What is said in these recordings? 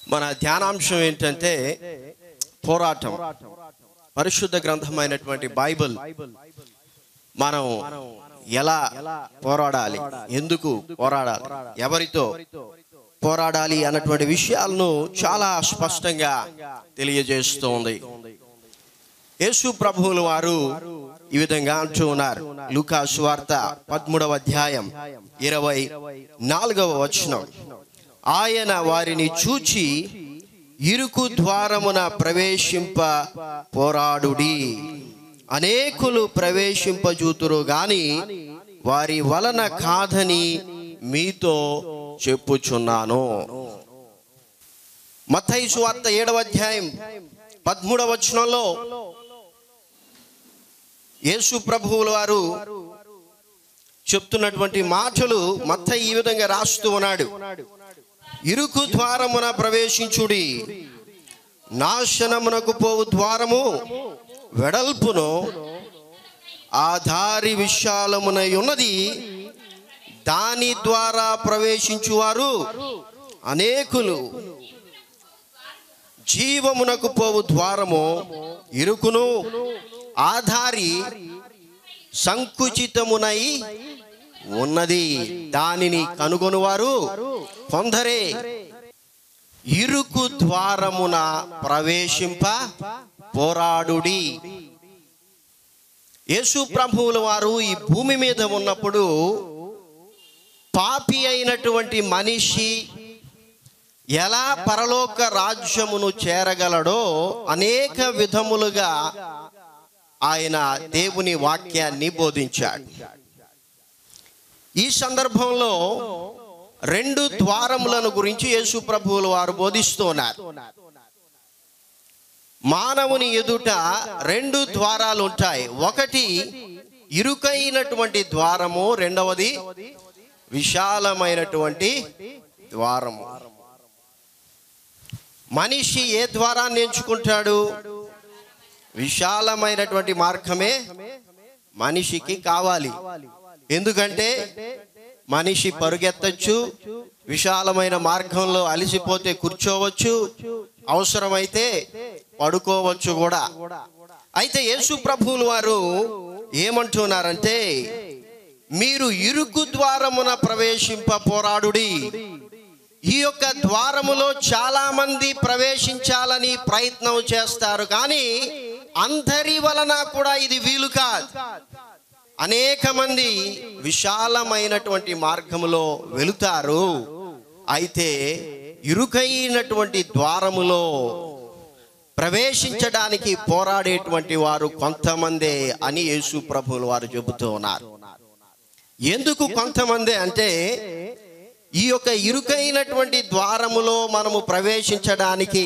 మన ధ్యానాంశం ఏంటంటే పోరాటం పరిశుద్ధ గ్రంథమైనటువంటి బైబిల్ మనం ఎలా పోరాడాలి ఎందుకు పోరాడాలి ఎవరితో పోరాడాలి అన్నటువంటి విషయాలను చాలా స్పష్టంగా తెలియజేస్తోంది యేసు ప్రభువుల వారు ఈ విధంగా అంటూ ఉన్నారు లూకా సువార్త పదమూడవ అధ్యాయం ఇరవై నాలుగవ వచనం ఆయన వారిని చూచి ఇరుకు ద్వారమున ప్రవేశింప పోరాడుడి అనేకులు ప్రవేశింపజూతురు గాని వారి వలన కాదని మీతో చెప్పుచున్నాను మత్తయి సువార్త ఏడవ అధ్యాయం పదమూడవ వచనంలో యేసు ప్రభువుల వారు చెప్తున్నటువంటి మాటలు మత్త ఈ విధంగా రాస్తూ ఉన్నాడు ఇరుకు ద్వారమున ప్రవేశించుడి నాశనమునకు పోవు ద్వారము వెడల్పును ఆ దారి విశాలమునై ఉన్నది దాని ద్వారా ప్రవేశించువారు అనేకులు జీవమునకు పోవు ద్వారము ఇరుకును ఆధారి సంకుచితమునై ఉన్నది దానిని కనుగొనువారు కొందరే ఇరుకు ద్వారమున ప్రవేశింప పోరాడుడి యేసు ప్రభువుల వారు ఈ భూమి మీద ఉన్నప్పుడు పాపి అయినటువంటి మనిషి ఎలా పరలోక రాజ్యమును చేరగలడో అనేక విధములుగా ఆయన దేవుని వాక్యాన్ని బోధించాడు ఈ సందర్భంలో రెండు ద్వారములను గురించి యేసు ప్రభువులు వారు బోధిస్తున్నారు మానవుని ఎదుట రెండు ద్వారాలు ఉంటాయి ఒకటి ఇరుకైనటువంటి ద్వారము రెండవది విశాలమైనటువంటి ద్వారము మనిషి ఏ ద్వారాన్ని ఎంచుకుంటాడు విశాలమైనటువంటి మార్గమే మనిషికి కావాలి ఎందుకంటే మనిషి పరుగెత్తచ్చు విశాలమైన మార్గంలో అలసిపోతే కూర్చోవచ్చు అవసరమైతే పడుకోవచ్చు కూడా అయితే యేసు ప్రభువులు వారు ఏమంటున్నారంటే మీరు ఇరుకు ద్వారమున ప్రవేశింప పోరాడుడి ఈ యొక్క ద్వారములో చాలా మంది ప్రవేశించాలని ప్రయత్నం చేస్తారు కానీ అందరి వలన కూడా ఇది వీలు కాదు అనేక మంది విశాలమైనటువంటి మార్గములో వెళుతారు అయితే ఇరుకైనటువంటి ద్వారములో ప్రవేశించడానికి పోరాడేటువంటి వారు కొంతమందే అని యేసు ప్రభువులు వారు చెబుతూ ఉన్నారు ఎందుకు కొంతమంది అంటే ఈ యొక్క ఇరుకైనటువంటి ద్వారములో మనము ప్రవేశించడానికి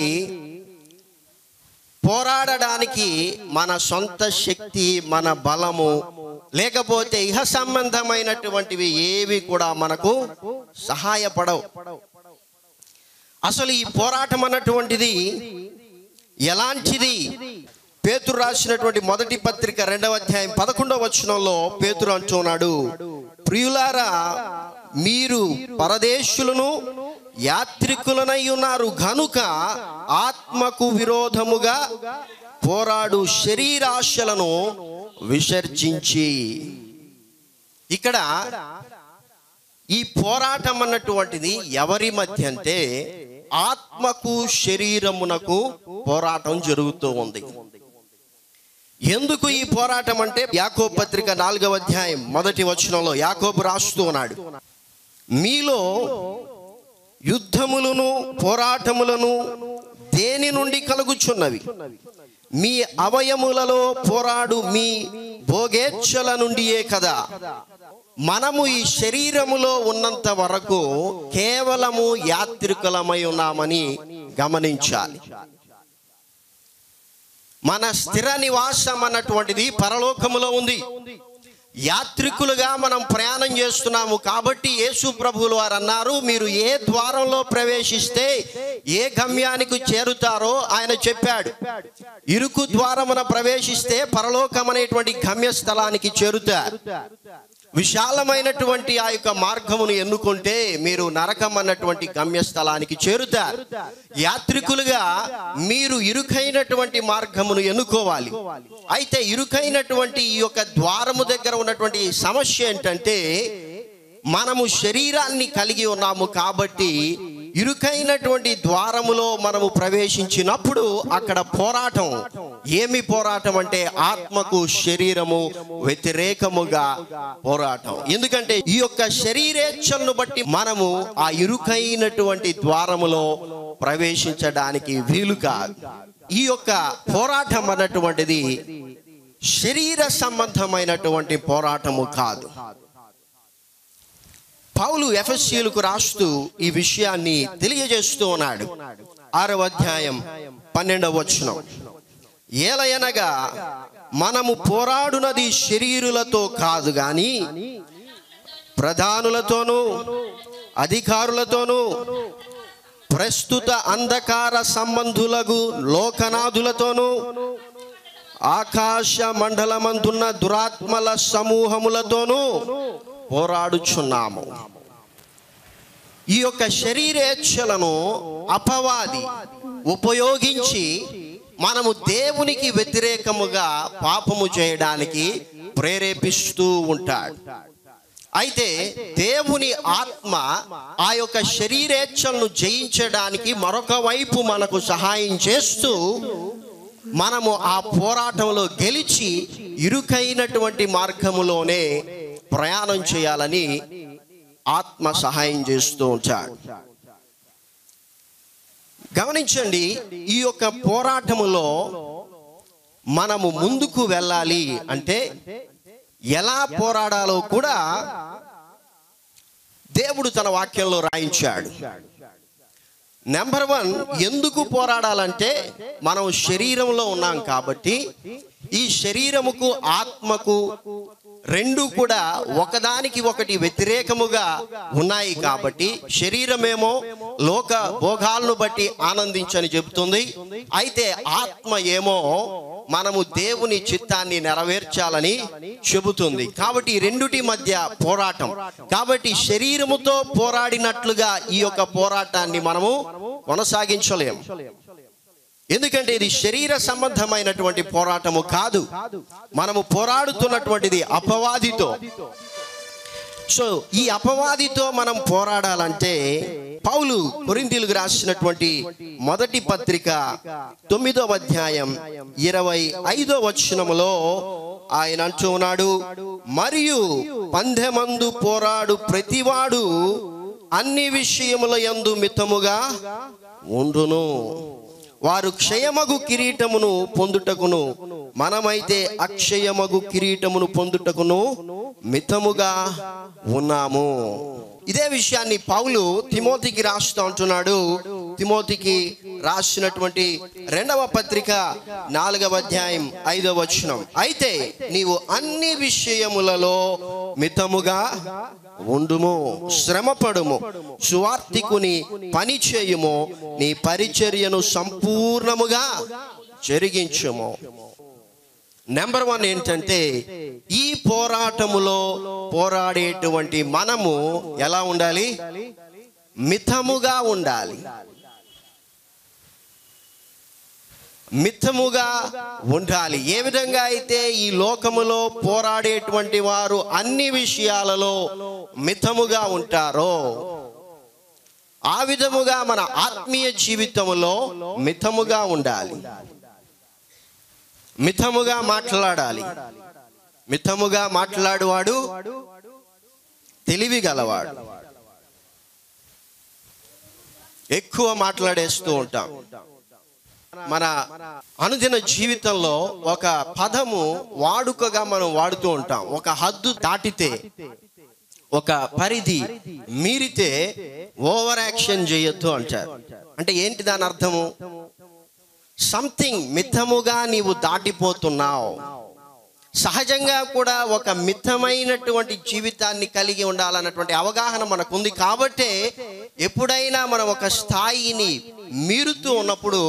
పోరాడడానికి మన సొంత శక్తి మన బలము లేకపోతే ఇహ సంబంధమైనటువంటివి ఏవి కూడా మనకు సహాయపడవు అసలు ఈ పోరాటం అన్నటువంటిది ఎలాంటిది పేతురు రాసినటువంటి మొదటి పత్రిక రెండవ అధ్యాయం పదకొండవ వచనంలో పేతురు అంటున్నాడు ప్రియులారా మీరు పరదేశులను యాత్రికులనై ఉన్నారు గనుక ఆత్మకు విరోధముగా పోరాడు శరీరాశలను విసర్జించి ఇక్కడ ఈ పోరాటం అన్నటువంటిది ఎవరి మధ్య అంటే ఆత్మకు శరీరమునకు పోరాటం జరుగుతూ ఉంది ఎందుకు ఈ పోరాటం అంటే యాకోబు పత్రిక నాలుగవ అధ్యాయం మొదటి వచనంలో యాకోబు రాస్తూ ఉన్నాడు మీలో యుద్ధములను పోరాటములను దేని నుండి కలుగుచున్నవి మీ అవయములలో పోరాడు మీ భోగేచ్ఛల నుండియే కదా మనము ఈ శరీరములో ఉన్నంత వరకు కేవలము యాత్రికులమై ఉన్నామని గమనించాలి మన స్థిర నివాసం అన్నటువంటిది పరలోకములో ఉంది యాత్రికులుగా మనం ప్రయాణం చేస్తున్నాము కాబట్టి యేసు ప్రభువులు వారు అన్నారు మీరు ఏ ద్వారంలో ప్రవేశిస్తే ఏ గమ్యానికి చేరుతారో ఆయన చెప్పాడు ఇరుకు ద్వారమున ప్రవేశిస్తే పరలోకం అనేటువంటి గమ్య స్థలానికి చేరుతారు విశాలమైనటువంటి ఆ యొక్క మార్గమును ఎన్నుకుంటే మీరు నరకం అన్నటువంటి గమ్యస్థలానికి చేరుతారు యాత్రికులుగా మీరు ఇరుకైనటువంటి మార్గమును ఎన్నుకోవాలి అయితే ఇరుకైనటువంటి ఈ యొక్క ద్వారము దగ్గర ఉన్నటువంటి సమస్య ఏంటంటే మనము శరీరాన్ని కలిగి ఉన్నాము కాబట్టి ఇరుకైనటువంటి ద్వారములో మనము ప్రవేశించినప్పుడు అక్కడ పోరాటం ఏమి పోరాటం అంటే ఆత్మకు శరీరము వ్యతిరేకముగా పోరాటం ఎందుకంటే ఈ యొక్క శరీరేచ్ఛలను బట్టి మనము ఆ ఇరుకైనటువంటి ద్వారములో ప్రవేశించడానికి వీలు కాదు ఈ యొక్క పోరాటం అన్నటువంటిది శరీర సంబంధమైనటువంటి పోరాటము కాదు పౌలు ఎఫ్ఎస్సీలకు రాస్తూ ఈ విషయాన్ని తెలియజేస్తూ ఉన్నాడు ఆరవ అధ్యాయం పన్నెండవ వచనం ఏలయనగా మనము పోరాడునది శరీరులతో కాదు గాని ప్రధానులతోనూ అధికారులతోనూ ప్రస్తుత అంధకార సంబంధులకు లోకనాథులతోనూ ఆకాశ మండలమందున్న దురాత్మల సమూహములతోనూ పోరాడుచున్నాము ఈ యొక్క శరీరేచ్ఛలను అపవాది ఉపయోగించి మనము దేవునికి వ్యతిరేకముగా పాపము చేయడానికి ప్రేరేపిస్తూ ఉంటాడు అయితే దేవుని ఆత్మ ఆ యొక్క శరీరేచ్ఛలను జయించడానికి మరొక వైపు మనకు సహాయం చేస్తూ మనము ఆ పోరాటంలో గెలిచి ఇరుకైనటువంటి మార్గములోనే ప్రయాణం చేయాలని ఆత్మ సహాయం చేస్తూ ఉంటాడు గమనించండి ఈ యొక్క పోరాటములో మనము ముందుకు వెళ్ళాలి అంటే ఎలా పోరాడాలో కూడా దేవుడు తన వాక్యంలో రాయించాడు నెంబర్ వన్ ఎందుకు పోరాడాలంటే మనం శరీరంలో ఉన్నాం కాబట్టి ఈ శరీరముకు ఆత్మకు రెండు కూడా ఒకదానికి ఒకటి వ్యతిరేకముగా ఉన్నాయి కాబట్టి శరీరమేమో లోక భోగాలను బట్టి ఆనందించని చెబుతుంది అయితే ఆత్మ ఏమో మనము దేవుని చిత్తాన్ని నెరవేర్చాలని చెబుతుంది కాబట్టి ఈ రెండుటి మధ్య పోరాటం కాబట్టి శరీరముతో పోరాడినట్లుగా ఈ యొక్క పోరాటాన్ని మనము కొనసాగించలేము ఎందుకంటే ఇది శరీర సంబంధమైనటువంటి పోరాటము కాదు మనము పోరాడుతున్నటువంటిది అపవాదితో సో ఈ అపవాదితో మనం పోరాడాలంటే పౌలు కొరింథీలకు రాసినటువంటి మొదటి పత్రిక తొమ్మిదవ అధ్యాయం ఇరవై ఐదో వచనములో ఆయన అంటూ ఉన్నాడు మరియు పందెమందు పోరాడు ప్రతివాడు అన్ని విషయముల యందు మితముగా ఉండును వారు క్షయమగు కిరీటమును పొందుటకును మనమైతే అక్షయమగు కిరీటమును పొందుటకును మితముగా ఉన్నాము ఇదే విషయాన్ని పౌలు తిమోతికి రాస్తూ అంటున్నాడు తిమోతికి రాసినటువంటి రెండవ పత్రిక నాలుగవ అధ్యాయం ఐదవ వచనం అయితే నీవు అన్ని విషయములలో మితముగా ఉండుము శ్రమపడుము సువార్తికుని పని చేయుము నీ పరిచర్యను సంపూర్ణముగా జరిగించుము నెంబర్ వన్ ఏంటంటే ఈ పోరాటములో పోరాడేటువంటి మనము ఎలా ఉండాలి మితముగా ఉండాలి మితముగా ఉండాలి ఏ విధంగా అయితే ఈ లోకములో పోరాడేటువంటి వారు అన్ని విషయాలలో మితముగా ఉంటారో ఆ విధముగా మన ఆత్మీయ జీవితంలో మితముగా ఉండాలి మితముగా మాట్లాడాలి మితముగా మాట్లాడువాడు తెలివి గలవాడు ఎక్కువ మాట్లాడేస్తూ ఉంటాం మన అనుదిన జీవితంలో ఒక పదము వాడుకగా మనం వాడుతూ ఉంటాం ఒక హద్దు దాటితే ఒక పరిధి మీరితే ఓవర్ యాక్షన్ చేయొద్దు అంటారు అంటే ఏంటి దాని అర్థము సంథింగ్ మితముగా నీవు దాటిపోతున్నావు సహజంగా కూడా ఒక మితమైనటువంటి జీవితాన్ని కలిగి ఉండాలన్నటువంటి అవగాహన మనకు ఉంది కాబట్టే ఎప్పుడైనా మనం ఒక స్థాయిని మీరుతూ ఉన్నప్పుడు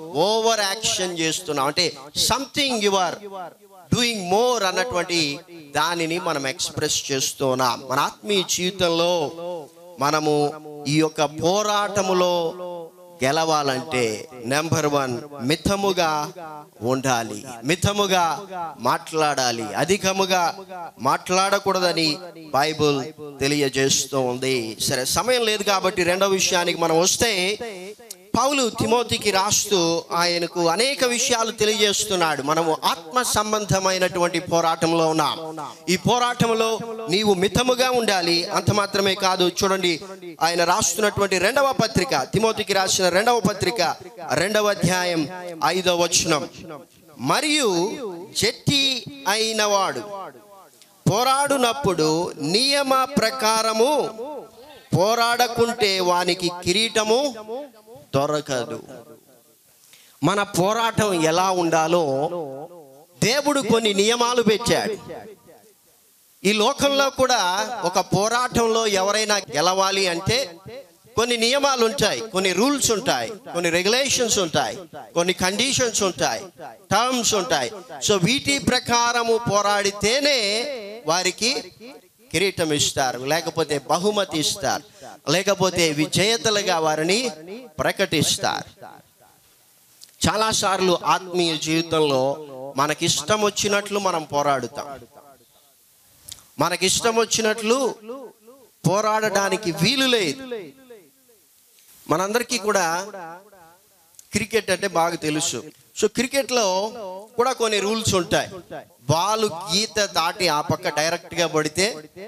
ఓవర్ యాక్షన్ చేస్తున్నాం అంటే something you are doing more అన్నటువంటి దానిని మనం ఎక్స్ప్రెస్ చేస్తున్నాం మన ఆత్మీయ జీవితంలో మనము ఈ యొక్క పోరాటములో గెలవాలంటే నెంబర్ వన్ మితముగా ఉండాలి మితముగా మాట్లాడాలి అధికముగా మాట్లాడకూడదని బైబుల్ తెలియజేస్తూ ఉంది సరే సమయం లేదు కాబట్టి రెండవ విషయానికి మనం వస్తే పౌలు తిమోతికి రాస్తూ ఆయనకు అనేక విషయాలు తెలియజేస్తున్నాడు మనము ఆత్మ సంబంధమైనటువంటి పోరాటంలో ఉన్నాం ఈ పోరాటంలో నీవు మితముగా ఉండాలి అంత మాత్రమే కాదు చూడండి ఆయన రాస్తున్నటువంటి రెండవ పత్రిక తిమోతికి రాసిన రెండవ పత్రిక రెండవ అధ్యాయం ఐదవ వచనం మరియు జట్టి అయినవాడు పోరాడునప్పుడు నియమ ప్రకారము పోరాడకుంటే వానికి కిరీటము దొరకదు మన పోరాటం ఎలా ఉండాలో దేవుడు కొన్ని నియమాలు పెట్టాడు ఈ లోకంలో కూడా ఒక పోరాటంలో ఎవరైనా గెలవాలి అంటే కొన్ని నియమాలు ఉంటాయి కొన్ని రూల్స్ ఉంటాయి కొన్ని రెగ్యులేషన్స్ ఉంటాయి కొన్ని కండిషన్స్ ఉంటాయి టర్మ్స్ ఉంటాయి సో వీటి ప్రకారము పోరాడితేనే వారికి కిరీటం ఇస్తారు లేకపోతే బహుమతి ఇస్తారు లేకపోతే విజేతలుగా వారిని ప్రకటిస్తారు చాలాసార్లు ఆత్మీయ జీవితంలో మనకిష్టం వచ్చినట్లు మనం పోరాడుతాం మనకిష్టం వచ్చినట్లు పోరాడడానికి వీలు లేదు మనందరికీ కూడా క్రికెట్ అంటే బాగా తెలుసు సో క్రికెట్ లో కూడా కొన్ని రూల్స్ ఉంటాయి బాల్ గీత దాటి ఆ పక్క డైరెక్ట్ గా పడితే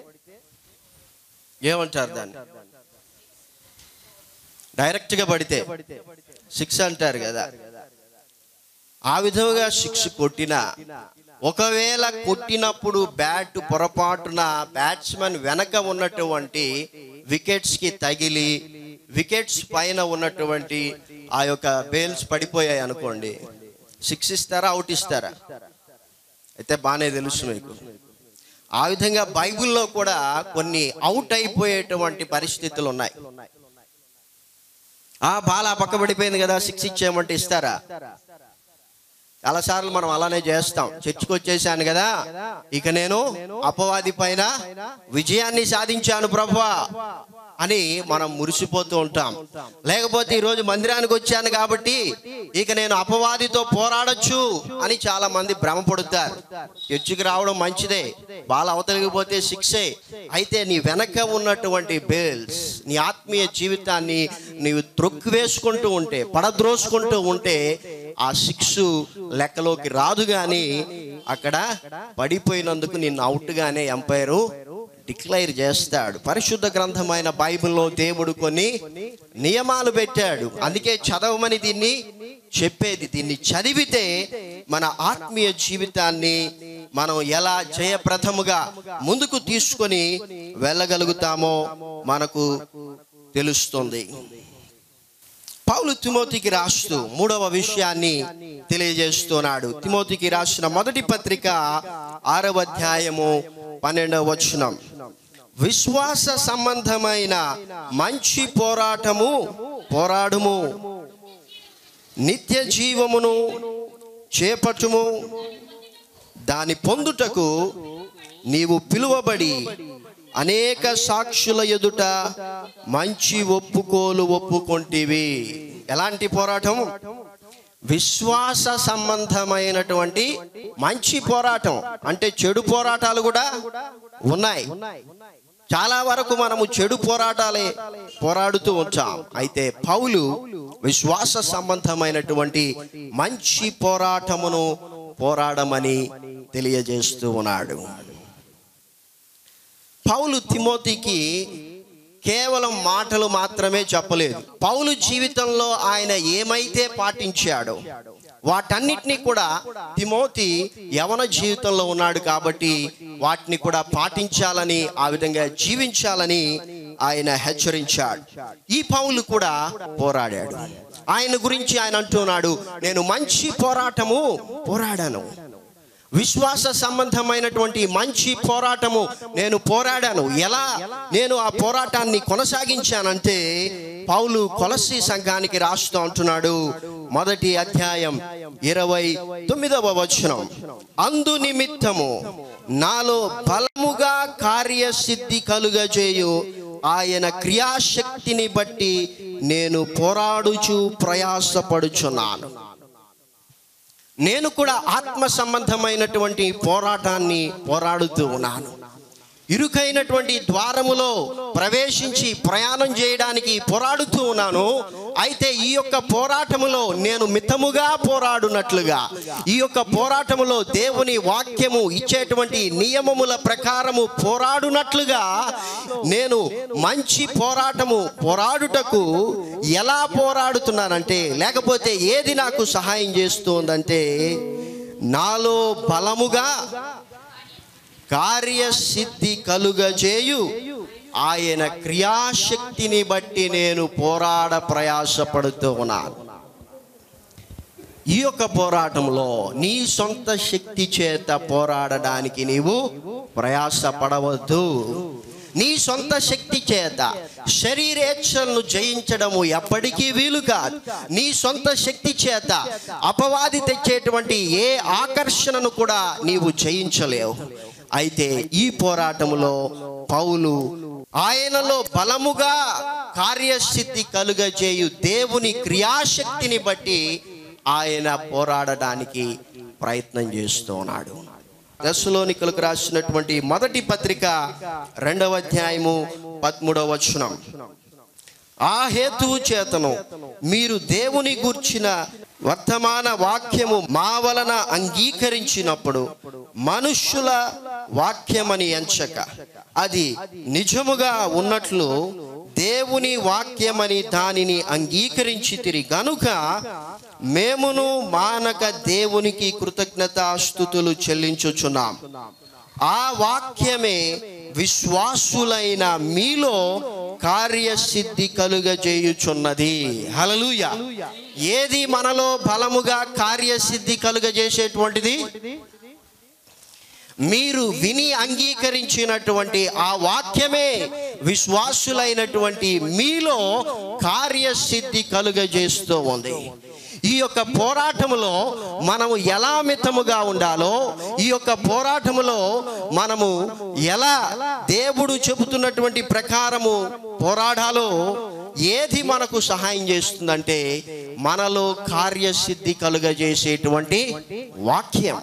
ఏమంటారు దాన్ని డైరెక్ట్ గా పడితే సిక్స్ అంటారు కదా ఆ విధంగా సిక్స్ కొట్టిన ఒకవేళ కొట్టినప్పుడు బ్యాట్ పొరపాటున బ్యాట్స్మెన్ వెనక ఉన్నటువంటి వికెట్స్ కి తగిలి వికెట్స్ పైన ఉన్నటువంటి ఆ యొక్క బేల్స్ పడిపోయాయి అనుకోండి సిక్స్ ఇస్తారా అవుట్ ఇస్తారా అయితే బాగానే తెలుసు మీకు ఆ విధంగా బైబిల్లో కూడా కొన్ని అవుట్ అయిపోయేటువంటి పరిస్థితులు ఉన్నాయి ఆ బాల్ ఆ పక్క పడిపోయింది కదా సిక్స్ ఇచ్చేయమంటే ఇస్తారా చాలాసార్లు మనం అలానే చేస్తాం చర్చికి వచ్చేసాను కదా ఇక నేను అపవాది పైన విజయాన్ని సాధించాను ప్రభా అని మనం మురిసిపోతూ ఉంటాం లేకపోతే ఈరోజు మందిరానికి వచ్చాను కాబట్టి ఇక నేను అపవాదితో పోరాడొచ్చు అని చాలా మంది భ్రమపడుతారు చర్చికి రావడం మంచిదే బాల అవతలికి పోతే శిక్షే అయితే నీ వెనక ఉన్నటువంటి బేల్స్ నీ ఆత్మీయ జీవితాన్ని నీవు త్రొక్కు వేసుకుంటూ ఉంటే పడద్రోసుకుంటూ ఉంటే ఆ శిక్ష లెక్కలోకి రాదు కానీ అక్కడ పడిపోయినందుకు నిన్ను అవుట్గానే ఎంపైరు డిక్లైర్ చేస్తాడు పరిశుద్ధ గ్రంథమైన బైబిల్లో దేవుడు కొన్ని నియమాలు పెట్టాడు అందుకే చదవమని దీన్ని చెప్పేది దీన్ని చదివితే మన ఆత్మీయ జీవితాన్ని మనం ఎలా జయప్రథముగా ముందుకు తీసుకొని వెళ్ళగలుగుతామో మనకు తెలుస్తుంది పౌలు తిమోతికి రాస్తూ మూడవ విషయాన్ని తెలియజేస్తున్నాడు తిమోతికి రాసిన మొదటి పత్రిక ఆరవ అధ్యాయము పన్నెండవ వచనం విశ్వాస సంబంధమైన మంచి పోరాటము పోరాడుము నిత్య జీవమును చేపట్టుము దాని పొందుటకు నీవు పిలువబడి అనేక సాక్షుల ఎదుట మంచి ఒప్పుకోలు ఒప్పుకొంటివి ఎలాంటి పోరాటం విశ్వాస సంబంధమైనటువంటి మంచి పోరాటం అంటే చెడు పోరాటాలు కూడా ఉన్నాయి చాలా వరకు మనము చెడు పోరాటాలే పోరాడుతూ ఉంటాం అయితే పౌలు విశ్వాస సంబంధమైనటువంటి మంచి పోరాటమును పోరాడమని తెలియజేస్తూ ఉన్నాడు పౌలు తిమోతికి కేవలం మాటలు మాత్రమే చెప్పలేదు పౌలు జీవితంలో ఆయన ఏమైతే పాటించాడో వాటన్నిటినీ కూడా తిమోతి యవన జీవితంలో ఉన్నాడు కాబట్టి వాటిని కూడా పాటించాలని ఆ విధంగా జీవించాలని ఆయన హెచ్చరించాడు ఈ పౌలు కూడా పోరాడాడు ఆయన గురించి ఆయన అంటున్నాడు నేను మంచి పోరాటము పోరాడాను విశ్వాస సంబంధమైనటువంటి మంచి పోరాటము నేను పోరాడాను ఎలా నేను ఆ పోరాటాన్ని కొనసాగించానంటే పౌలు కొలసి సంఘానికి రాస్తూ అంటున్నాడు మొదటి అధ్యాయం ఇరవై తొమ్మిదవ వచనం అందు నిమిత్తము నాలో బలముగా కార్యసిద్ధి కలుగజేయు ఆయన క్రియాశక్తిని బట్టి నేను పోరాడుచు ప్రయాసపడుచున్నాను నేను కూడా ఆత్మ సంబంధమైనటువంటి పోరాటాన్ని పోరాడుతూ ఉన్నాను ఇరుకైనటువంటి ద్వారములో ప్రవేశించి ప్రయాణం చేయడానికి పోరాడుతూ ఉన్నాను అయితే ఈ యొక్క పోరాటములో నేను మితముగా పోరాడునట్లుగా ఈ యొక్క పోరాటములో దేవుని వాక్యము ఇచ్చేటువంటి నియమముల ప్రకారము పోరాడునట్లుగా నేను మంచి పోరాటము పోరాడుటకు ఎలా పోరాడుతున్నానంటే లేకపోతే ఏది నాకు సహాయం చేస్తుందంటే నాలో బలముగా కార్యసిద్ధి కలుగజేయు ఆయన క్రియాశక్తిని బట్టి నేను పోరాడ ప్రయాసపడుతూ ఉన్నాను ఈ యొక్క పోరాటంలో నీ సొంత శక్తి చేత పోరాడడానికి నీవు ప్రయాసపడవద్దు నీ సొంత శక్తి చేత శరీరేచ్ఛలను జయించడము ఎప్పటికీ వీలు కాదు నీ సొంత శక్తి చేత అపవాది తెచ్చేటువంటి ఏ ఆకర్షణను కూడా నీవు జయించలేవు అయితే ఈ పోరాటములో పౌలు ఆయనలో బలముగా కార్యసిద్ధి కలుగజేయు దేవుని క్రియాశక్తిని బట్టి ఆయన పోరాడడానికి ప్రయత్నం చేస్తూ ఉన్నాడు దశలోనికలకు రాసినటువంటి మొదటి పత్రిక రెండవ అధ్యాయము పదమూడవ వచనం ఆ హేతువు చేతను మీరు దేవుని గూర్చిన వర్తమాన వాక్యము మా వలన అంగీకరించినప్పుడు మనుష్యుల వాక్యమని ఎంచక అది నిజముగా ఉన్నట్లు దేవుని వాక్యమని దానిని అంగీకరించి తిరిగి గనుక మేమును మానక దేవునికి కృతజ్ఞతాస్థుతులు చెల్లించుచున్నాం ఆ వాక్యమే విశ్వాసులైన మీలో కార్యసిద్ధి కలుగజేయుచున్నది హలలుయ ఏది మనలో బలముగా కార్యసిద్ధి కలుగజేసేటువంటిది మీరు విని అంగీకరించినటువంటి ఆ వాక్యమే విశ్వాసులైనటువంటి మీలో కార్యసిద్ధి కలుగజేస్తూ ఉంది ఈ యొక్క పోరాటములో మనము ఎలా మితముగా ఉండాలో ఈ యొక్క పోరాటములో మనము ఎలా దేవుడు చెబుతున్నటువంటి ప్రకారము పోరాడాలో ఏది మనకు సహాయం చేస్తుందంటే మనలో కార్యసిద్ధి కలుగజేసేటువంటి వాక్యం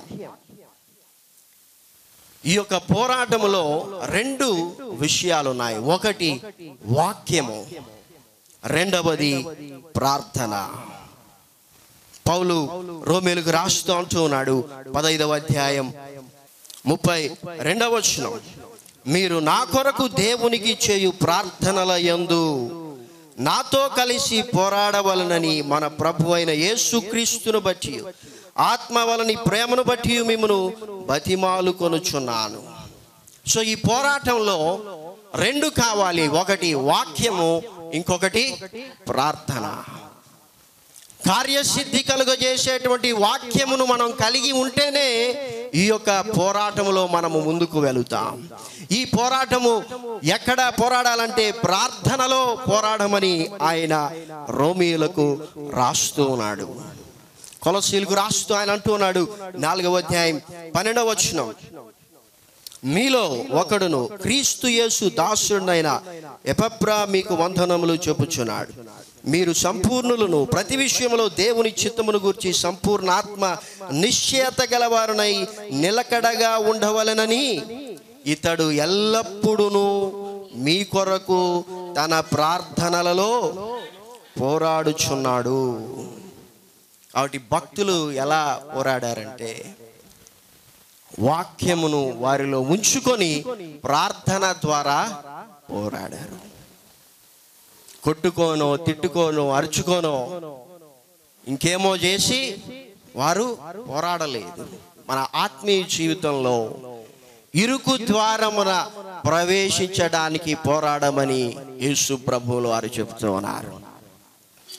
ఈ యొక్క పోరాటములో రెండు విషయాలు ఉన్నాయి ఒకటి వాక్యము రెండవది ప్రార్థన పౌలు రోమేలుకు రాస్తూ అంటూ ఉన్నాడు పదైదవ అధ్యాయం ముప్పై రెండవ వచనం మీరు నా కొరకు దేవునికి చేయు ప్రార్థనల యందు నాతో కలిసి పోరాడవలనని మన ప్రభు అయిన యేసుక్రీస్తును బట్టి ఆత్మ వలని ప్రేమను బట్టి మిమ్మను బతిమాలు కొనుచున్నాను సో ఈ పోరాటంలో రెండు కావాలి ఒకటి వాక్యము ఇంకొకటి ప్రార్థన కార్యసిద్ధి కలుగజేసేటువంటి వాక్యమును మనం కలిగి ఉంటేనే ఈ యొక్క పోరాటములో మనము ముందుకు వెళుతాం ఈ పోరాటము ఎక్కడ పోరాడాలంటే ప్రార్థనలో పోరాడమని ఆయన రోమిలకు రాస్తూ ఉన్నాడు కొలసీలకు రాస్తూ ఆయన అంటూ ఉన్నాడు నాలుగవ అధ్యాయం పన్నెండవ వచనం మీలో ఒకడును క్రీస్తు యేసు దాసుడైన ఎపప్రా మీకు వందనములు చెప్పుచున్నాడు మీరు సంపూర్ణులను ప్రతి విషయంలో దేవుని చిత్తమును గూర్చి సంపూర్ణ ఆత్మ నిశ్చయత గలవారునై నిలకడగా ఉండవలనని ఇతడు ఎల్లప్పుడూ మీ కొరకు తన ప్రార్థనలలో పోరాడుచున్నాడు కాబట్టి భక్తులు ఎలా పోరాడారంటే వాక్యమును వారిలో ఉంచుకొని ప్రార్థన ద్వారా పోరాడారు కొట్టుకోనో తిట్టుకోనో అరుచుకోనో ఇంకేమో చేసి వారు పోరాడలేదు మన ఆత్మీయ జీవితంలో ఇరుకు ద్వారమున ప్రవేశించడానికి పోరాడమని యేసు ప్రభువులు వారు చెప్తూ ఉన్నారు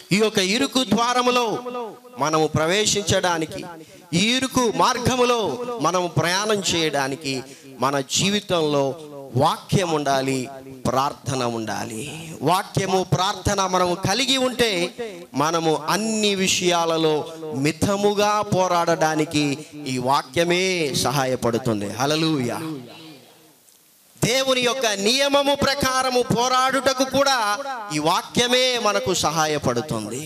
ఈ యొక్క ఇరుకు ద్వారములో మనము ప్రవేశించడానికి ఈ ఇరుకు మార్గములో మనము ప్రయాణం చేయడానికి మన జీవితంలో వాక్యం ఉండాలి ప్రార్థన ఉండాలి వాక్యము ప్రార్థన మనము కలిగి ఉంటే మనము అన్ని విషయాలలో మితముగా పోరాడడానికి ఈ వాక్యమే సహాయపడుతుంది హలలుయ దేవుని యొక్క నియమము ప్రకారము పోరాడుటకు కూడా ఈ వాక్యమే మనకు సహాయపడుతుంది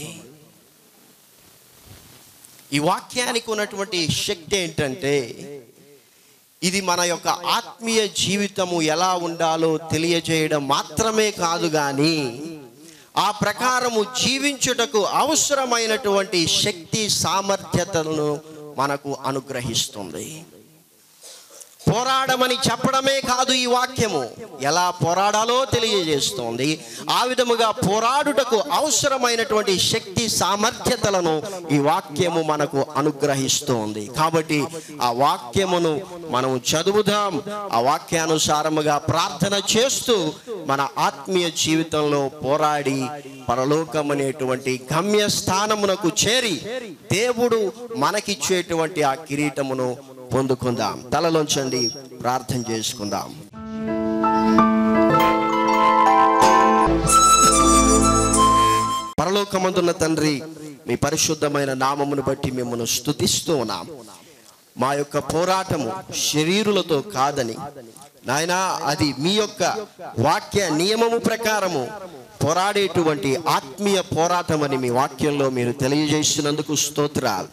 ఈ వాక్యానికి ఉన్నటువంటి శక్తి ఏంటంటే ఇది మన యొక్క ఆత్మీయ జీవితము ఎలా ఉండాలో తెలియజేయడం మాత్రమే కాదు కానీ ఆ ప్రకారము జీవించుటకు అవసరమైనటువంటి శక్తి సామర్థ్యతలను మనకు అనుగ్రహిస్తుంది పోరాడమని చెప్పడమే కాదు ఈ వాక్యము ఎలా పోరాడాలో తెలియజేస్తోంది ఆ విధముగా పోరాడుటకు అవసరమైనటువంటి శక్తి సామర్థ్యతలను ఈ వాక్యము మనకు అనుగ్రహిస్తోంది కాబట్టి ఆ వాక్యమును మనం చదువుదాం ఆ వాక్యానుసారముగా ప్రార్థన చేస్తూ మన ఆత్మీయ జీవితంలో పోరాడి పరలోకం అనేటువంటి గమ్య స్థానమునకు చేరి దేవుడు మనకిచ్చేటువంటి ఆ కిరీటమును పొందుకుందాం తలలోంచండి ప్రార్థన చేసుకుందాం పరలోకమందున్న తండ్రి మీ పరిశుద్ధమైన నామమును బట్టి మిమ్మల్ని స్తుతిస్తూ ఉన్నాం మా యొక్క పోరాటము శరీరులతో కాదని నాయనా అది మీ యొక్క వాక్య నియమము ప్రకారము పోరాడేటువంటి ఆత్మీయ పోరాటం అని మీ వాక్యంలో మీరు తెలియజేసినందుకు స్తోత్రాలు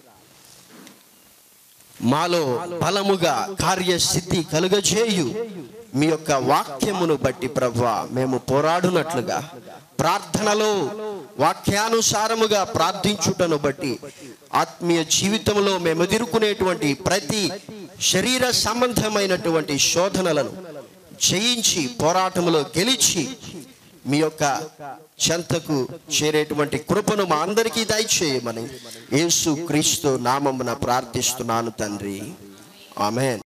మాలో బలముగా కార్యసిద్ధి కలుగజేయు మీ యొక్క వాక్యమును బట్టి ప్రభా మేము పోరాడునట్లుగా ప్రార్థనలో వాక్యానుసారముగా ప్రార్థించుటను బట్టి ఆత్మీయ జీవితంలో మేము ఎదుర్కొనేటువంటి ప్రతి శరీర సంబంధమైనటువంటి శోధనలను జయించి పోరాటములో గెలిచి మీ యొక్క చెంతకు చేరేటువంటి కృపను మా అందరికీ దయచేయమని యేసు క్రీస్తు నామమున ప్రార్థిస్తున్నాను తండ్రి ఆమెన్